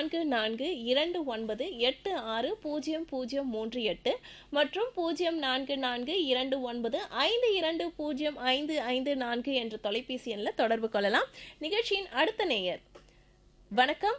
நான்கு நான்கு இரண்டு ஒன்பது எட்டு ஆறு பூஜ்ஜியம் பூஜ்ஜியம் மூன்று எட்டு மற்றும் பூஜ்ஜியம் நான்கு நான்கு இரண்டு ஒன்பது ஐந்து இரண்டு பூஜ்ஜியம் ஐந்து ஐந்து நான்கு என்ற தொலைபேசி எண்ணில் தொடர்பு கொள்ளலாம் நிகழ்ச்சியின் அடுத்த நேயர் வணக்கம்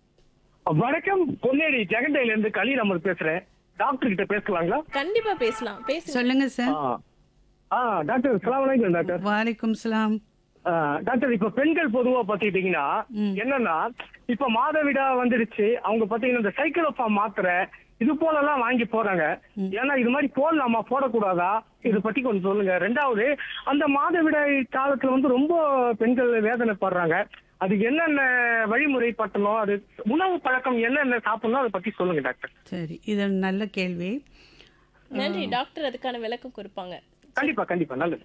வணக்கம் பொன்னேரி ஜெகண்டையில இருந்து கலீல் அமர் பேசுறேன் டாக்டர் கிட்ட பேசலாங்களா கண்டிப்பா பேசலாம் பேசுங்க சொல்லுங்க சார் ஆ. ஆ டாக்டர் சலாம் வலைக்கம் டாக்டர் வாலைக்கும் சலாம் ஆ, டாக்டர் இப்ப பெண்கள் பொதுவா பாத்துக்கிட்டீங்கன்னா என்னன்னா இப்ப மாதவிடா வந்துடுச்சு அவங்க பாத்தீங்கன்னா இந்த சைக்கிளோபா மாத்திரை இது போல எல்லாம் வாங்கி போறாங்க ஏன்னா இது மாதிரி போடலாமா போடக்கூடாதா இதை பத்தி கொஞ்சம் சொல்லுங்க ரெண்டாவது அந்த மாதவிடாய் காலத்துல வந்து ரொம்ப பெண்கள் வேதனைப்படுறாங்க அதுக்கு என்னென்ன வழிமுறை பட்டணும் அது உணவு பழக்கம் என்னென்ன சாப்பிடணும் அதை பத்தி சொல்லுங்க டாக்டர் சரி இது நல்ல கேள்வி நன்றி டாக்டர் அதுக்கான விளக்கம் கொடுப்பாங்க கண்டிப்பா கண்டிப்பா நல்லது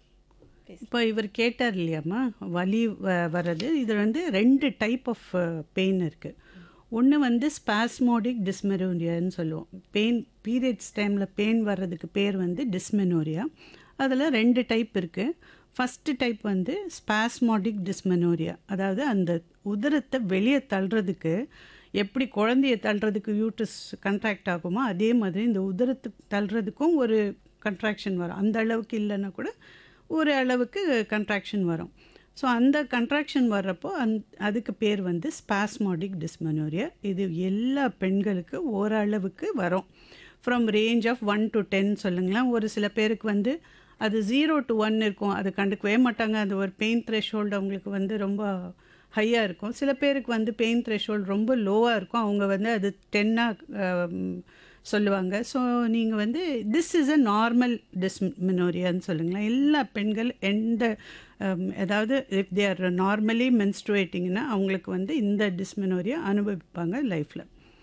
இப்போ இவர் கேட்டார் இல்லையாம்மா வலி வ- வர்றது இது வந்து ரெண்டு டைப் ஆஃப் பெயின் இருக்குது ஒன்று வந்து ஸ்பாஸ்மோடிக் டிஸ்மெனோரியான்னு சொல்லுவோம் பெயின் பீரியட்ஸ் டைமில் பெயின் வர்றதுக்கு பேர் வந்து டிஸ்மெனோரியா அதில் ரெண்டு டைப் இருக்குது ஃபஸ்ட்டு டைப் வந்து ஸ்பாஸ்மோடிக் டிஸ்மெனோரியா அதாவது அந்த உதரத்தை வெளியே தள்ளுறதுக்கு எப்படி குழந்தைய தள்ளுறதுக்கு யூட்ரஸ் கண்ட்ராக்ட் ஆகுமோ அதே மாதிரி இந்த உதரத்துக்கு தள்ளுறதுக்கும் ஒரு கண்ட்ராக்ஷன் வரும் அந்த அளவுக்கு இல்லைன்னா கூட ஒரு அளவுக்கு கண்ட்ராக்ஷன் வரும் ஸோ அந்த கண்ட்ராக்ஷன் வர்றப்போ அந் அதுக்கு பேர் வந்து ஸ்பாஸ்மோடிக் டிஸ்மெனோரியா இது எல்லா பெண்களுக்கு ஓரளவுக்கு வரும் from range of one to ten சொல்லுங்களேன் ஒரு சில பேருக்கு வந்து அது ஜீரோ டு ஒன் இருக்கும் அது கண்டுக்கவே மாட்டாங்க அது ஒரு பெயின் த்ரெஷோல்டு அவங்களுக்கு வந்து ரொம்ப ஹையாக இருக்கும் சில பேருக்கு வந்து பெயின் த்ரெஷோல்டு ரொம்ப லோவாக இருக்கும் அவங்க வந்து அது டென்னாக சொல்லுவாங்க ஸோ நீங்கள் வந்து திஸ் இஸ் அ நார்மல் டிஸ்மினோரியான்னு சொல்லுங்களேன் எல்லா பெண்கள் எந்த ஹம், அதாவது இஃப் தே ஆர் நார்மலி மென்ஸ்ட்ரேட்டிங்னா அவங்களுக்கு வந்து இந்த டிஸ்மினோரியா அனுபவிப்பாங்க லைஃப்பில்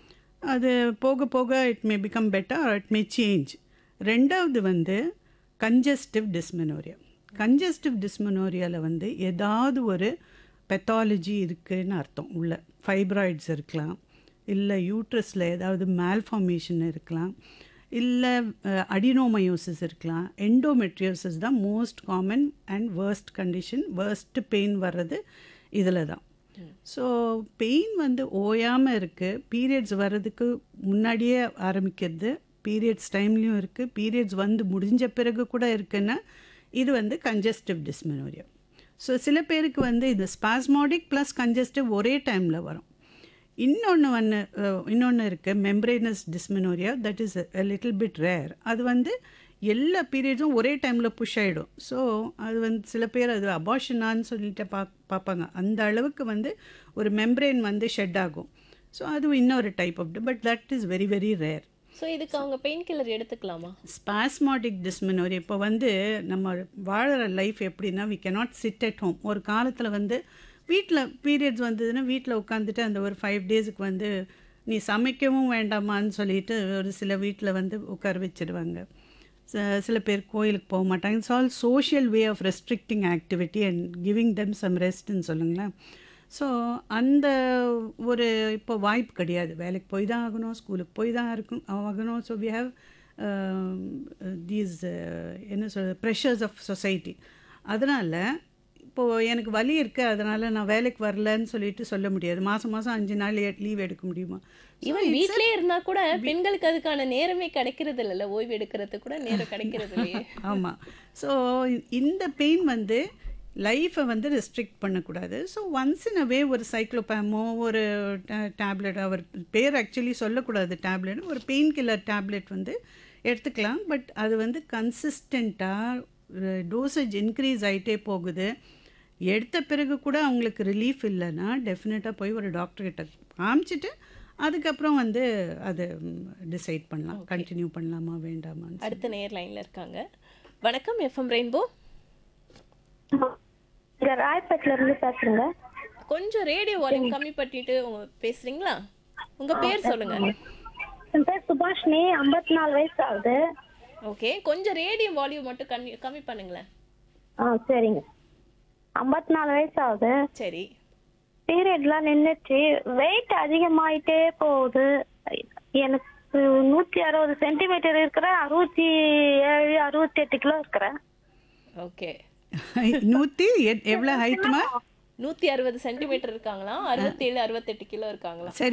அது போக போக it may become better or it may change ரெண்டாவது வந்து கன்ஜஸ்டிவ் டிஸ்மெனோரியா கன்ஜஸ்டிவ் டிஸ்மெனோரியாவில் வந்து ஏதாவது ஒரு பெத்தாலஜி இருக்குன்னு அர்த்தம் உள்ள ஃபைப்ராய்ட்ஸ் இருக்கலாம் இல்லை யூட்ரஸில் ஏதாவது மேல்ஃபார்மேஷன் இருக்கலாம் இல்லை அடினோமயோசிஸ் இருக்கலாம் எண்டோமெட்ரியோசிஸ் தான் most common and worst condition worst pain வர்றது இதில் தான் ஸோ பெயின் வந்து ஓயாமல் இருக்குது பீரியட்ஸ் வர்றதுக்கு முன்னாடியே ஆரம்பிக்கிறது பீரியட்ஸ் டைம்லேயும் இருக்குது பீரியட்ஸ் வந்து முடிஞ்ச பிறகு கூட இருக்குன்னா இது வந்து கன்ஜஸ்டிவ் டிஸ்மெனோரியா ஸோ சில பேருக்கு வந்து இது ஸ்பாஸ்மாடிக் ப்ளஸ் கன்ஜஸ்டிவ் ஒரே டைமில் வரும் இன்னொன்று ஒன்று இன்னொன்று இருக்குது membranous dysmenorrhoea that is little bit rare அது வந்து எல்லா பீரியட்ஸும் ஒரே டைமில் புஷ் ஆகிடும் ஸோ அது வந்து சில பேர் அது அபார்ஷனான்னு சொல்லிட்டு பா பார்ப்பாங்க அந்த அளவுக்கு வந்து ஒரு மெம்பரேன் வந்து ஷெட் ஆகும் ஸோ அதுவும் இன்னொரு type of but that is very very rare so இதுக்கு அவங்க பெயின் கில்லர் எடுத்துக்கலாமா ஸ்பாஸ்மாட்டிக் டிஸ்மெனோரி இப்போ வந்து நம்ம வாழற லைஃப் எப்படின்னா we cannot sit at home ஒரு காலத்தில் வந்து வீட்டில் பீரியட்ஸ் வந்ததுன்னா வீட்டில் உட்காந்துட்டு அந்த ஒரு ஃபைவ் டேஸுக்கு வந்து நீ சமைக்கவும் வேண்டாமான்னு சொல்லிட்டு ஒரு சில வீட்டில் வந்து உட்கார வச்சிடுவாங்க ச- சில பேர் கோயிலுக்கு போக மாட்டாங்க it's all social way of restricting activity and giving them some ரெஸ்ட்னு சொல்லுங்களேன் ஸோ அந்த ஒரு இப்போ வாய்ப்பு கிடையாது வேலைக்கு போய் தான் ஆகணும் ஸ்கூலுக்கு போய் தான் இருக்கும் ஆகணும் ஸோ வி ஹாவ் தீஸ் என்ன சொல்கிறது ப்ரெஷர்ஸ் ஆஃப் சொசைட்டி அதனால் இப்போது எனக்கு வலி இருக்குது அதனால் நான் வேலைக்கு வரலன்னு சொல்லிட்டு சொல்ல முடியாது மாதம் மாதம் அஞ்சு நாள் லீவ் எடுக்க முடியுமா ஈவன் வீட்லயே இருந்தா கூட பெண்களுக்கு அதுக்கான நேரமே கிடைக்கிறது இல்லைல்ல ஓய்வு எடுக்கிறது கூட நேரம் கிடைக்கிறது இல்லையே ஆமாம் ஸோ இந்த பெயின் வந்து லைஃப்பை வந்து ரெஸ்ட்ரிக்ட் பண்ணக்கூடாது ஸோ ஒன்ஸ் இன் அவே ஒரு சைக்ளோபேமோ ஒரு டேப்லெட் அவர் பேர் ஆக்சுவலி சொல்லக்கூடாது டேப்லெட் ஒரு பெயின் கில்லர் டேப்லெட் வந்து எடுத்துக்கலாம் பட் அது வந்து கன்சிஸ்டண்ட்டாக டோசேஜ் இன்க்ரீஸ் ஆகிட்டே போகுது எடுத்த பிறகு கூட அவங்களுக்கு ரிலீஃப் இல்லைன்னா டெஃபினட்டாக போய் ஒரு டாக்டர்கிட்ட காமிச்சிட்டு அதுக்கப்புறம் வந்து அதை டிசைட் பண்ணலாம் கண்டினியூ பண்ணலாமா வேண்டாமான்னு அடுத்த நேர் லைன்ல இருக்காங்க வணக்கம் எஃப்எம் ரெயின்போ இங்க ராயப்பேட்டில இருந்து பேசுறேங்க கொஞ்சம் ரேடியோ வால்யூம் கம்மி பண்ணிட்டு உங்க பேசுறீங்களா உங்க பேர் சொல்லுங்க என் பேர் சுபாஷினி ஐம்பத்தி நாலு வயசு ஆகுது ஓகே கொஞ்சம் ரேடியோ வால்யூம் மட்டும் கம்மி கம்மி பண்ணுங்களேன் ஆ சரிங்க ஐம்பத்தி நாலு வயசு ஆகுது சரி பீரியட்லாம் நின்றுச்சு வெயிட் அதிகமாயிட்டே போகுது எனக்கு நூத்தி அறுபது சென்டிமீட்டர் இருக்கிறேன் அறுபத்தி ஏழு அறுபத்தி எட்டு கிலோ இருக்கிறேன் ஓகே நூற்றி எவ்வளோ ஹைட்டுமா நூத்தி அறுபது சென்டிமீட்டர் இருக்காங்களா அறுபத்தேழு அறுபத்தெட்டு கிலோ இருக்காங்களா சரி